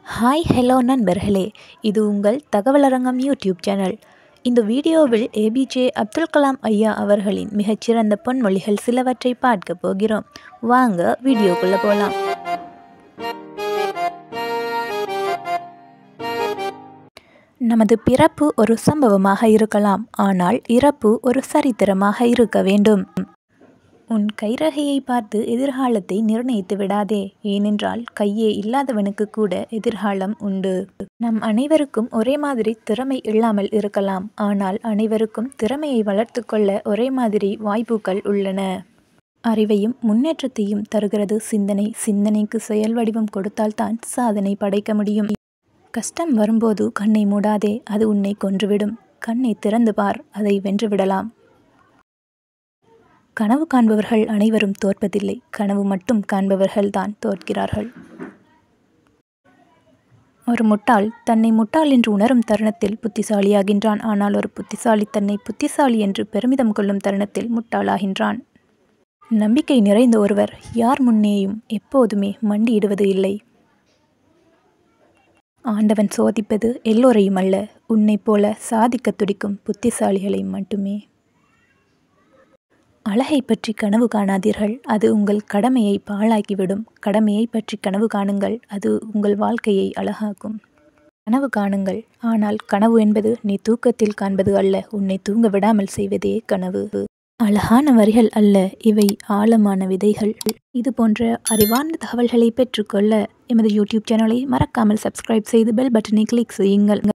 hi hello நண்பர்களே இது உங்கள் தகவலரங்கம் யூடியூப் சேனல் இந்த வீடியோவில் ஏபிஜே அப்துல் கலாம் ஐயா அவர்களின் மிகச்சிறந்த பொன்மொழிகள் சிலவற்றை பார்க்க போகிறோம் வாங்க வீடியோக்குள்ளே போகலாம் நமது பிறப்பு ஒரு சம்பவமாக இருக்கலாம் ஆனால் இறப்பு ஒரு சரித்திரமாக இருக்க வேண்டும் உன் கைரகையை பார்த்து எதிர்காலத்தை நிர்ணயித்து விடாதே ஏனென்றால் கையே இல்லாதவனுக்கு கூட எதிர்காலம் உண்டு நம் அனைவருக்கும் ஒரே மாதிரி திறமை இல்லாமல் இருக்கலாம் ஆனால் அனைவருக்கும் திறமையை வளர்த்து கொள்ள ஒரே மாதிரி வாய்ப்புகள் உள்ளன அறிவையும் முன்னேற்றத்தையும் தருகிறது சிந்தனை சிந்தனைக்கு செயல் வடிவம் கொடுத்தால்தான் சாதனை படைக்க முடியும் கஷ்டம் வரும்போது கண்ணை மூடாதே அது உன்னை கொன்றுவிடும் கண்ணை திறந்து பார் அதை வென்றுவிடலாம் கனவு காண்பவர்கள் அனைவரும் தோற்பதில்லை கனவு மட்டும் காண்பவர்கள்தான் தோற்கிறார்கள் ஒரு முட்டாள் தன்னை முட்டாள் என்று உணரும் தருணத்தில் புத்திசாலியாகின்றான் ஆனால் ஒரு புத்திசாலி தன்னை புத்திசாலி என்று பெருமிதம் கொள்ளும் தருணத்தில் முட்டாளாகின்றான் நம்பிக்கை நிறைந்த ஒருவர் யார் முன்னேயும் எப்போதுமே மண்டியிடுவது இல்லை ஆண்டவன் சோதிப்பது எல்லோரையும் அல்ல உன்னைப் போல சாதிக்க துடிக்கும் புத்திசாலிகளை மட்டுமே அழகை பற்றி கனவு காணாதீர்கள் அது உங்கள் கடமையை பாழாக்கிவிடும் கடமையை பற்றி கனவு காணுங்கள் அது உங்கள் வாழ்க்கையை அழகாக்கும் கனவு காணுங்கள் ஆனால் கனவு என்பது நீ தூக்கத்தில் காண்பது அல்ல உன்னை தூங்க விடாமல் செய்வதே கனவு அழகான வரிகள் அல்ல இவை ஆழமான விதைகள் இது போன்ற அறிவார்ந்த தகவல்களை பெற்றுக்கொள்ள எமது யூடியூப் சேனலை மறக்காமல் சப்ஸ்கிரைப் செய்து பெல் பட்டனை கிளிக் செய்யுங்கள்